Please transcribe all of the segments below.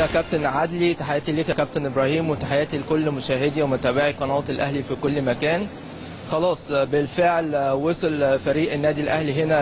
يا كابتن عدلي تحياتي ليك يا كابتن ابراهيم وتحياتي لكل مشاهدي ومتابعي قناه الاهلي في كل مكان خلاص بالفعل وصل فريق النادي الاهلي هنا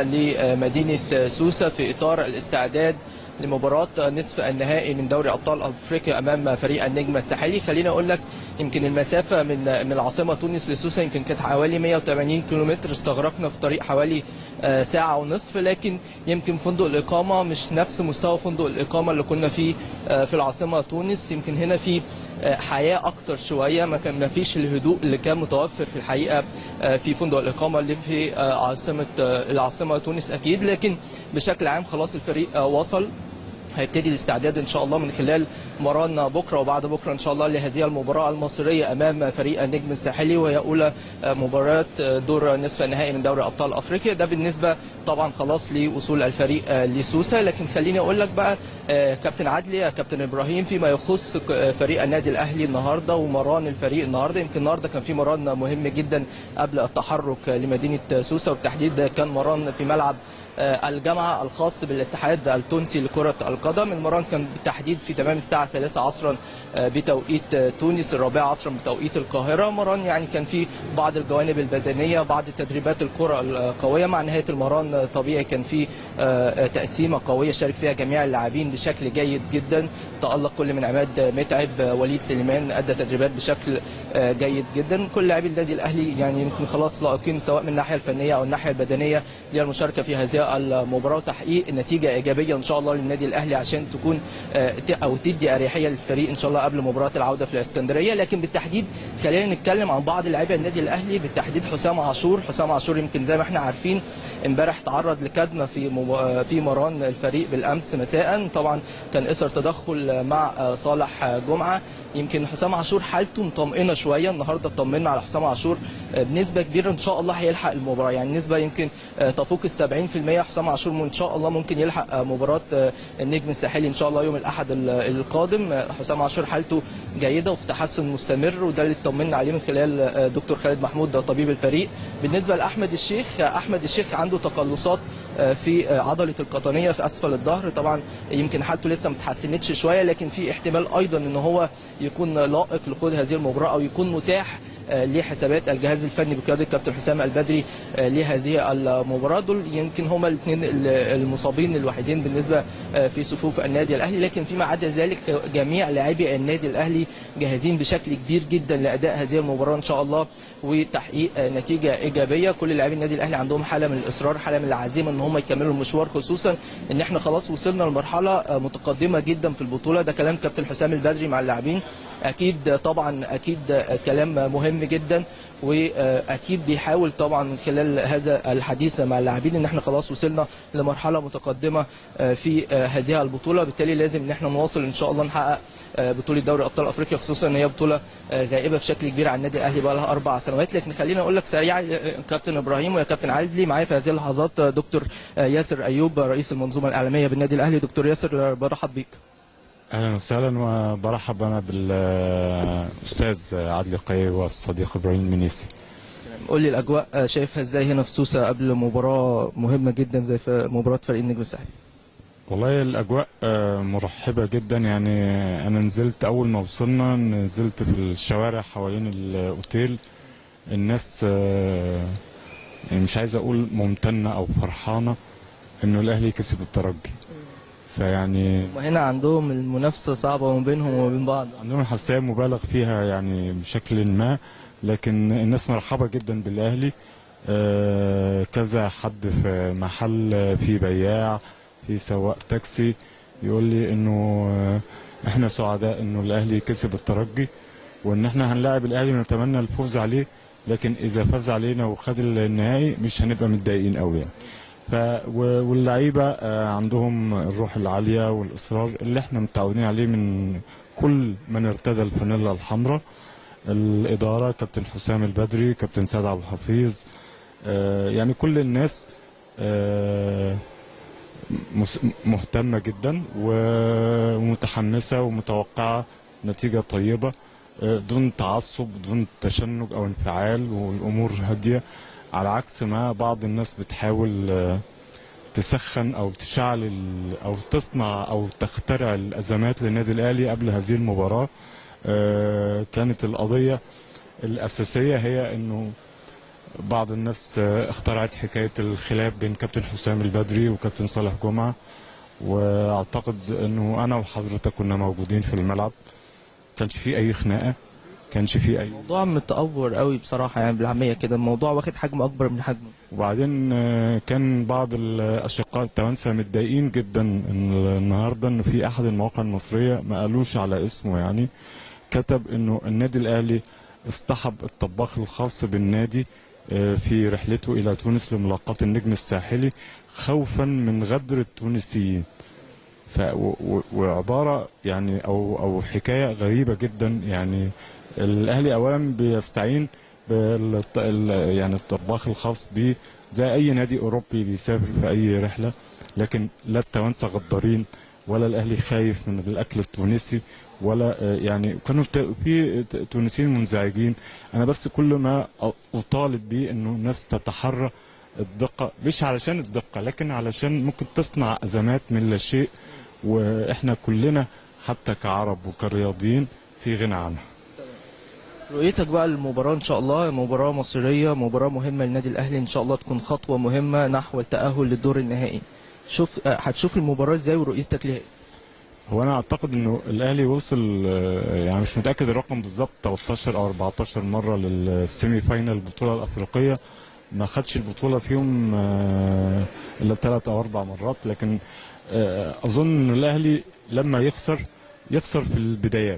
لمدينه سوسه في اطار الاستعداد لمباراه نصف النهائي من دوري ابطال افريقيا امام فريق النجم الساحلي خليني اقول لك يمكن المسافه من من العاصمه تونس لسوسه يمكن كانت حوالي 180 كيلومتر استغرقنا في طريق حوالي ساعه ونصف لكن يمكن فندق الاقامه مش نفس مستوى فندق الاقامه اللي كنا فيه في العاصمه تونس يمكن هنا في حياه اكتر شويه ما كان ما فيش الهدوء اللي كان متوفر في الحقيقه في فندق الاقامه اللي في عاصمه العاصمه تونس اكيد لكن بشكل عام خلاص الفريق وصل هيبتدي الاستعداد ان شاء الله من خلال مران بكره وبعد بكره ان شاء الله لهذه المباراه المصريه امام فريق النجم الساحلي وهي اولى مباراه دور نصف النهائي من دوري ابطال افريقيا ده بالنسبه طبعا خلاص لوصول الفريق لسوسه لكن خليني اقول لك بقى كابتن عدلي كابتن ابراهيم فيما يخص فريق النادي الاهلي النهارده ومران الفريق النهارده يمكن النهارده كان في مران مهم جدا قبل التحرك لمدينه سوسه وبالتحديد كان مران في ملعب الجامعة الخاص بالاتحاد التونسي لكرة القدم المران كان بالتحديد في تمام الساعة 3 عصرا بتوقيت تونس الرابعة عصرا بتوقيت القاهرة مران يعني كان في بعض الجوانب البدنية بعض تدريبات الكرة القوية مع نهاية المران طبيعي كان في تقسيمة قوية شارك فيها جميع اللاعبين بشكل جيد جدا تألق كل من عماد متعب وليد سليمان أدى تدريبات بشكل جيد جدا كل لاعبي النادي الأهلي يعني يمكن خلاص لائقين سواء من الناحية الفنية أو الناحية البدنية للمشاركة في هذه المباراه وتحقيق نتيجه ايجابيه ان شاء الله للنادي الاهلي عشان تكون او تدي اريحيه للفريق ان شاء الله قبل مباراه العوده في الاسكندريه لكن بالتحديد خلينا نتكلم عن بعض لاعبي النادي الاهلي بالتحديد حسام عاشور حسام عاشور يمكن زي ما احنا عارفين امبارح تعرض لكدمه في في مران الفريق بالامس مساء طبعا كان اثر تدخل مع صالح جمعه يمكن حسام عاشور حالته مطمئنه شويه النهارده اطمنا على حسام عاشور بنسبه كبيره ان شاء الله هيلحق المباراه يعني نسبه يمكن تفوق ال 70% حسام عاشور ان شاء الله ممكن يلحق مباراه النجم الساحلي ان شاء الله يوم الاحد القادم حسام عاشور حالته جيده وفي تحسن مستمر وده اللي اطمنا عليه من خلال دكتور خالد محمود طبيب الفريق بالنسبه لاحمد الشيخ احمد الشيخ عنده تقلصات في عضله القطنيه في اسفل الظهر طبعا يمكن حالته لسه ما اتحسنتش شويه لكن في احتمال ايضا ان هو يكون لائق لخوض هذه المباراه او يكون متاح لحسابات الجهاز الفني بقياده الكابتن حسام البدري لهذه المباراه دول يمكن هما الاثنين المصابين الوحيدين بالنسبه في صفوف النادي الاهلي لكن فيما عدا ذلك جميع لاعبي النادي الاهلي جاهزين بشكل كبير جدا لاداء هذه المباراه ان شاء الله وتحقيق نتيجه ايجابيه كل لاعبي النادي الاهلي عندهم حاله من الاصرار حاله من العزيمه ان هم يكملوا المشوار خصوصا ان احنا خلاص وصلنا لمرحله متقدمه جدا في البطوله ده كلام كابتن حسام البدري مع اللاعبين اكيد طبعا اكيد كلام مهم جدا واكيد بيحاول طبعا من خلال هذا الحديث مع اللاعبين ان احنا خلاص وصلنا لمرحله متقدمه في هذه البطوله بالتالي لازم ان احنا نواصل ان شاء الله نحقق بطوله دوري ابطال افريقيا خصوصا ان هي بطوله غائبه بشكل كبير عن النادي الاهلي بقى لها اربع سنوات لكن خليني اقول لك سريعا كابتن ابراهيم ويا كابتن عادلي معايا في هذه اللحظات دكتور ياسر ايوب رئيس المنظومه الاعلاميه بالنادي الاهلي دكتور ياسر برحب بيك اهلا وسهلا وبرحب انا بالاستاذ عادل قير والصديق ابراهيم منيسي قول لي الاجواء شايفها ازاي هنا في سوسه قبل مباراه مهمه جدا زي في مباراه فريق النجم الساحلي والله الاجواء مرحبه جدا يعني انا نزلت اول ما وصلنا نزلت في الشوارع حوالين الاوتيل الناس يعني مش عايز اقول ممتنه او فرحانه انه الاهلي كسب الترجي فيعني وهنا عندهم المنافسه صعبه ما بينهم وما بين بعض عندهم حساسيه مبالغ فيها يعني بشكل ما لكن الناس مرحبه جدا بالاهلي آه كذا حد في محل في بياع في سواق تاكسي يقول لي انه آه احنا سعداء انه الاهلي كسب الترجي وان احنا هنلاعب الاهلي ونتمنى الفوز عليه لكن اذا فاز علينا وخد النهائي مش هنبقى متضايقين قوي يعني ف واللعيبه عندهم الروح العاليه والاصرار اللي احنا متعودين عليه من كل من ارتدى الفانيلا الحمراء الاداره كابتن حسام البدري كابتن سعد عبد الحفيظ يعني كل الناس مهتمه جدا ومتحمسه ومتوقعه نتيجه طيبه دون تعصب دون تشنج او انفعال والامور هاديه على عكس ما بعض الناس بتحاول تسخن او تشعل ال- او تصنع او تخترع الازمات للنادي الاهلي قبل هذه المباراه آه، كانت القضيه الاساسيه هي انه بعض الناس آه، اخترعت حكايه الخلاف بين كابتن حسام البدري وكابتن صالح جمعه واعتقد انه انا وحضرتك كنا موجودين في الملعب كانش في اي خناقه كانش في اي الموضوع متأفور قوي بصراحة يعني بالعامية كده الموضوع واخد حجم أكبر من حجمه وبعدين آه، كان بعض الاشقاء التوانسه متضايقين جدا ان النهارده ان في احد المواقع المصريه ما قالوش على اسمه يعني كتب انه النادي الاهلي اصطحب الطباخ الخاص بالنادي آه، في رحلته الى تونس لملاقاه النجم الساحلي خوفا من غدر التونسيين ف و- و- وعباره يعني او او حكايه غريبه جدا يعني الاهلي اولا بيستعين بالط... ال- يعني الطباخ الخاص بيه زي اي نادي اوروبي بيسافر في اي رحله لكن لا التوانسه غدارين ولا الاهلي خايف من الاكل التونسي ولا آه، يعني كانوا ت- في ت- تونسيين منزعجين انا بس كل ما أ- اطالب بيه انه الناس تتحرى الدقه مش علشان الدقه لكن علشان ممكن تصنع ازمات من لا شيء واحنا كلنا حتى كعرب وكرياضيين في غنى عنها رؤيتك بقى المباراة إن شاء الله مباراة مصيرية مباراة مهمة للنادي الأهلي إن شاء الله تكون خطوة مهمة نحو التأهل للدور النهائي شوف آه، هتشوف المباراة إزاي ورؤيتك ليها إيه؟ هو انا اعتقد انه الاهلي وصل آه، يعني مش متاكد الرقم بالظبط 13 او 14 مره للسيمي فاينل البطوله الافريقيه ما خدش البطوله فيهم آه، الا ثلاث او اربع مرات لكن آه، اظن ان الاهلي لما يخسر يخسر في البدايات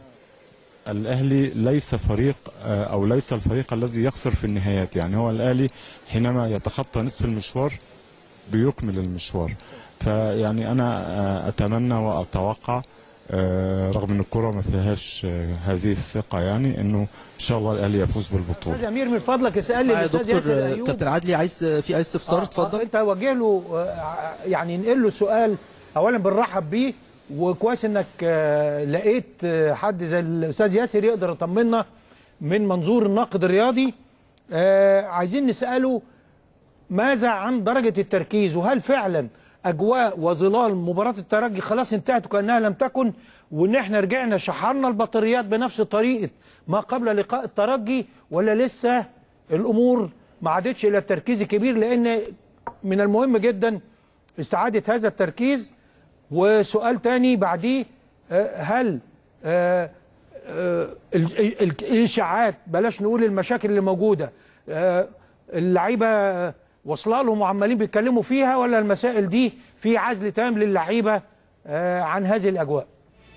الاهلي ليس فريق آه، او ليس الفريق الذي يخسر في النهايات يعني هو الاهلي حينما يتخطى نصف المشوار بيكمل المشوار فيعني انا آه، اتمنى واتوقع آه، رغم ان الكره ما فيهاش آه، هذه الثقه يعني انه ان شاء الله الاهلي يفوز بالبطوله استاذ امير من فضلك اسال لي يا الاستاذ دكتور ياسر آه، ايوب كابتن عدلي عايز آه، في أي استفسار آه، آه، اتفضل انت وجه له آه، يعني نقل له سؤال اولا بنرحب بيه وكويس انك آه، لقيت آه، حد زي الاستاذ ياسر يقدر يطمنا من منظور الناقد الرياضي آه، عايزين نساله ماذا عن درجه التركيز وهل فعلا اجواء وظلال مباراه الترجي خلاص انتهت وكانها لم تكن وان احنا رجعنا شحرنا البطاريات بنفس طريقه ما قبل لقاء الترجي ولا لسه الامور ما عادتش الى التركيز الكبير لان من المهم جدا استعاده هذا التركيز وسؤال تاني بعديه آه، هل آه، آه، ال- ال- ال- الاشاعات بلاش نقول المشاكل اللي موجوده آه، اللعيبه آه، واصله لهم وعمالين بيتكلموا فيها ولا المسائل دي في عزل تام للعيبه آه، عن هذه الاجواء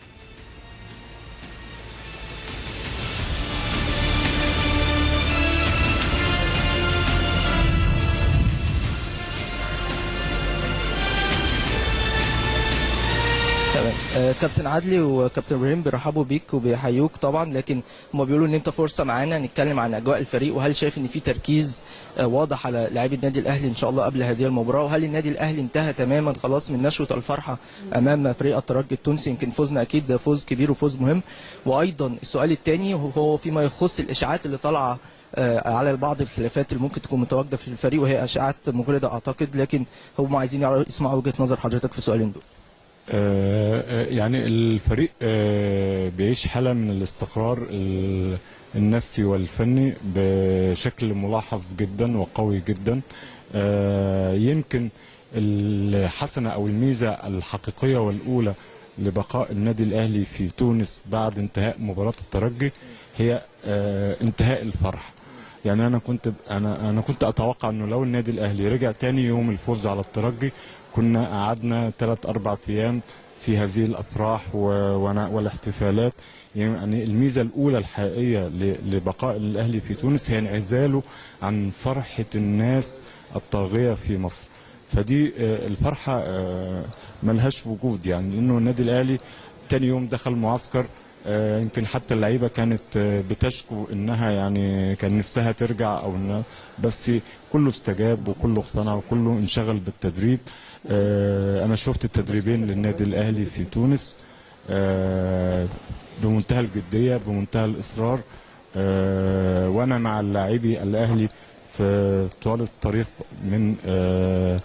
تمام آه، كابتن عدلي وكابتن ابراهيم بيرحبوا بيك وبيحيوك طبعا لكن هم بيقولوا ان انت فرصه معانا نتكلم عن اجواء الفريق وهل شايف ان في تركيز آه، واضح على لاعبي النادي الاهلي ان شاء الله قبل هذه المباراه وهل النادي الاهلي انتهى تماما خلاص من نشوه الفرحه امام فريق الترجي التونسي يمكن فوزنا اكيد فوز كبير وفوز مهم وايضا السؤال الثاني هو فيما يخص الاشاعات اللي طالعه آه، على بعض الخلافات اللي ممكن تكون متواجده في الفريق وهي اشاعات مغرضه اعتقد لكن هم عايزين يعرفوا- يسمعوا وجهه نظر حضرتك في السؤالين دول آه، آه، يعني الفريق آه، بيعيش حالة من الاستقرار ال- النفسي والفني بشكل ملاحظ جدا وقوي جدا آه، يمكن الحسنة أو الميزة الحقيقية والأولى لبقاء النادي الأهلي في تونس بعد انتهاء مباراة الترجي هي آه، انتهاء الفرح يعني انا كنت انا انا كنت اتوقع انه لو النادي الاهلي رجع تاني يوم الفوز على الترجي كنا قعدنا ثلاث اربع ايام في هذه الافراح و- ون- والاحتفالات يعني الميزه الاولى الحقيقيه ل- لبقاء الاهلي في تونس هي انعزاله عن فرحه الناس الطاغيه في مصر فدي آه، الفرحه آه، ملهاش وجود يعني لانه النادي الاهلي تاني يوم دخل معسكر آه، يمكن حتى اللعيبه كانت آه، بتشكو انها يعني كان نفسها ترجع او إنها بس كله استجاب وكله اقتنع وكله انشغل بالتدريب آه، انا شفت التدريبين للنادي الاهلي في تونس آه، بمنتهى الجديه بمنتهى الاصرار آه، وانا مع اللاعبي الاهلي في طوال الطريق من آه،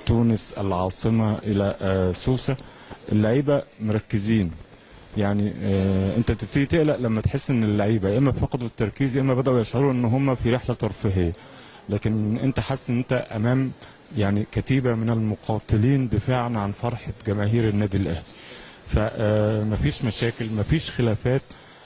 تونس العاصمه الى آه، سوسه اللعيبه مركزين يعني آه، انت تبتدي تقلق لما تحس ان اللعيبه يا اما فقدوا التركيز يا اما بداوا يشعروا ان هم في رحله ترفيهيه لكن انت حاسس ان انت امام يعني كتيبه من المقاتلين دفاعا عن فرحه جماهير النادي الاهلي فمفيش مشاكل مفيش خلافات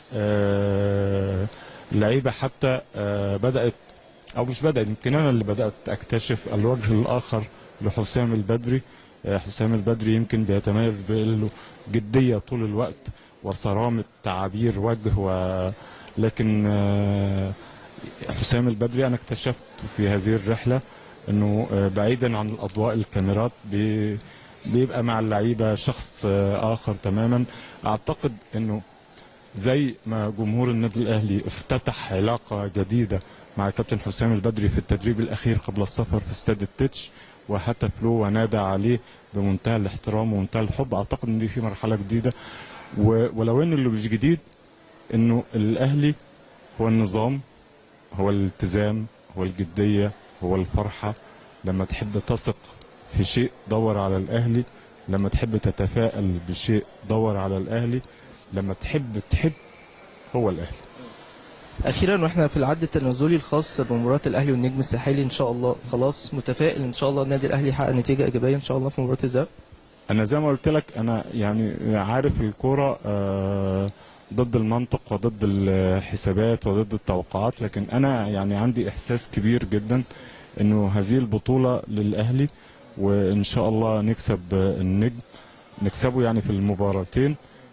آه، اللعيبه حتى آه، بدات او مش بدات يمكن انا اللي بدات اكتشف الوجه الاخر لحسام البدري آه، حسام البدري يمكن بيتميز بانه جديه طول الوقت وصرامه تعابير وجه و لكن آه، حسام البدري انا اكتشفت في هذه الرحله انه آه، بعيدا عن الاضواء الكاميرات بي- بيبقى مع اللعيبه شخص آه، اخر تماما اعتقد انه زي ما جمهور النادي الاهلي افتتح علاقه جديده مع كابتن حسام البدري في التدريب الاخير قبل السفر في استاد التتش وهتف له ونادى عليه بمنتهى الاحترام ومنتهى الحب اعتقد ان دي في مرحله جديده و- ولو ان اللي مش جديد انه الاهلي هو النظام هو الالتزام هو الجديه هو الفرحه لما تحب تثق في شيء دور على الاهلي لما تحب تتفائل بشيء دور على الاهلي لما تحب تحب هو الاهلي اخيرا واحنا في العد التنازلي الخاص بمباراه الاهلي والنجم الساحلي ان شاء الله خلاص متفائل ان شاء الله النادي الاهلي يحقق نتيجه ايجابيه ان شاء الله في مباراه الذهاب انا زي ما قلت لك انا يعني عارف الكوره آه، ضد المنطق وضد الحسابات وضد التوقعات لكن انا يعني عندي احساس كبير جدا انه هذه البطوله للاهلي وان شاء الله نكسب آه، النجم نكسبه يعني في المباراتين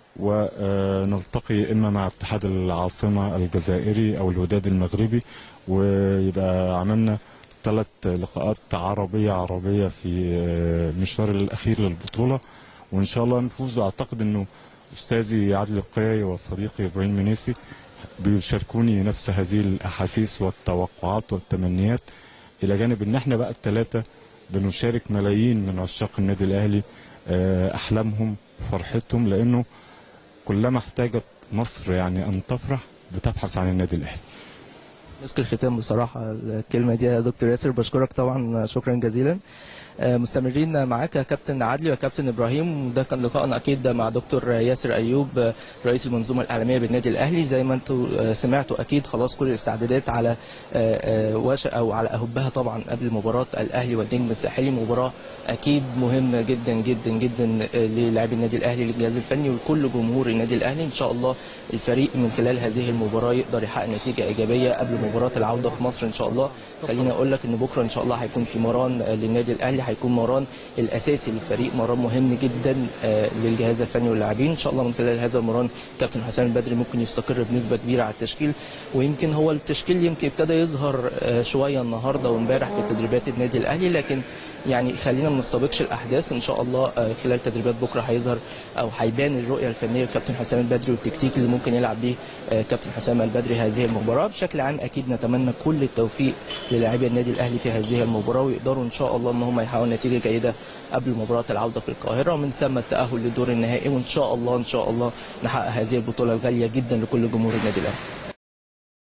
ونلتقي اما مع اتحاد العاصمه الجزائري او الوداد المغربي ويبقى عملنا ثلاث لقاءات عربيه عربيه في آه، المشوار الاخير للبطوله وان شاء الله نفوز واعتقد انه استاذي عادل القيعي وصديقي ابراهيم منيسي بيشاركوني نفس هذه الاحاسيس والتوقعات والتمنيات الى جانب ان احنا بقى الثلاثه بنشارك ملايين من عشاق النادي الاهلي آه، احلامهم فرحتهم لانه كلما احتاجت مصر يعني ان تفرح بتبحث عن النادي الاهلي مسك الختام بصراحه الكلمه دي يا دكتور ياسر بشكرك طبعا شكرا جزيلا آه، مستمرين معاك يا كابتن عدلي وكابتن ابراهيم وده كان لقائنا اكيد مع دكتور ياسر ايوب آه، رئيس المنظومه الاعلاميه بالنادي الاهلي زي ما انتم آه، سمعتوا اكيد خلاص كل الاستعدادات على آه، آه، وش او على اهبها طبعا قبل مباراه الاهلي والنجم الساحلي مباراه اكيد مهمه جدا جدا جدا آه، للاعبي النادي الاهلي للجهاز الفني ولكل جمهور النادي الاهلي ان شاء الله الفريق من خلال هذه المباراه يقدر يحقق نتيجه ايجابيه قبل مباراه العوده في مصر ان شاء الله خليني اقول لك ان بكره ان شاء الله هيكون في مران آه، للنادي الاهلي هيكون مران الاساسي للفريق مران مهم جدا آه، للجهاز الفني واللاعبين ان شاء الله من خلال هذا المران كابتن حسام البدري ممكن يستقر بنسبه كبيره على التشكيل ويمكن هو التشكيل يمكن ابتدى يظهر آه، شويه النهارده وامبارح في تدريبات النادي الاهلي لكن يعني خلينا ما نستبقش الاحداث ان شاء الله آه، خلال تدريبات بكره هيظهر او هيبان الرؤيه الفنيه لكابتن حسام البدري والتكتيك اللي ممكن يلعب بيه آه، كابتن حسام البدري هذه المباراه بشكل عام اكيد نتمنى كل التوفيق للاعبي النادي الاهلي في هذه المباراه ويقدروا ان شاء الله ان هم يحققوا نتيجه جيده قبل مباراه العوده في القاهره ومن ثم التاهل للدور النهائي وان شاء الله ان شاء الله نحقق هذه البطوله الغاليه جدا لكل جمهور النادي الاهلي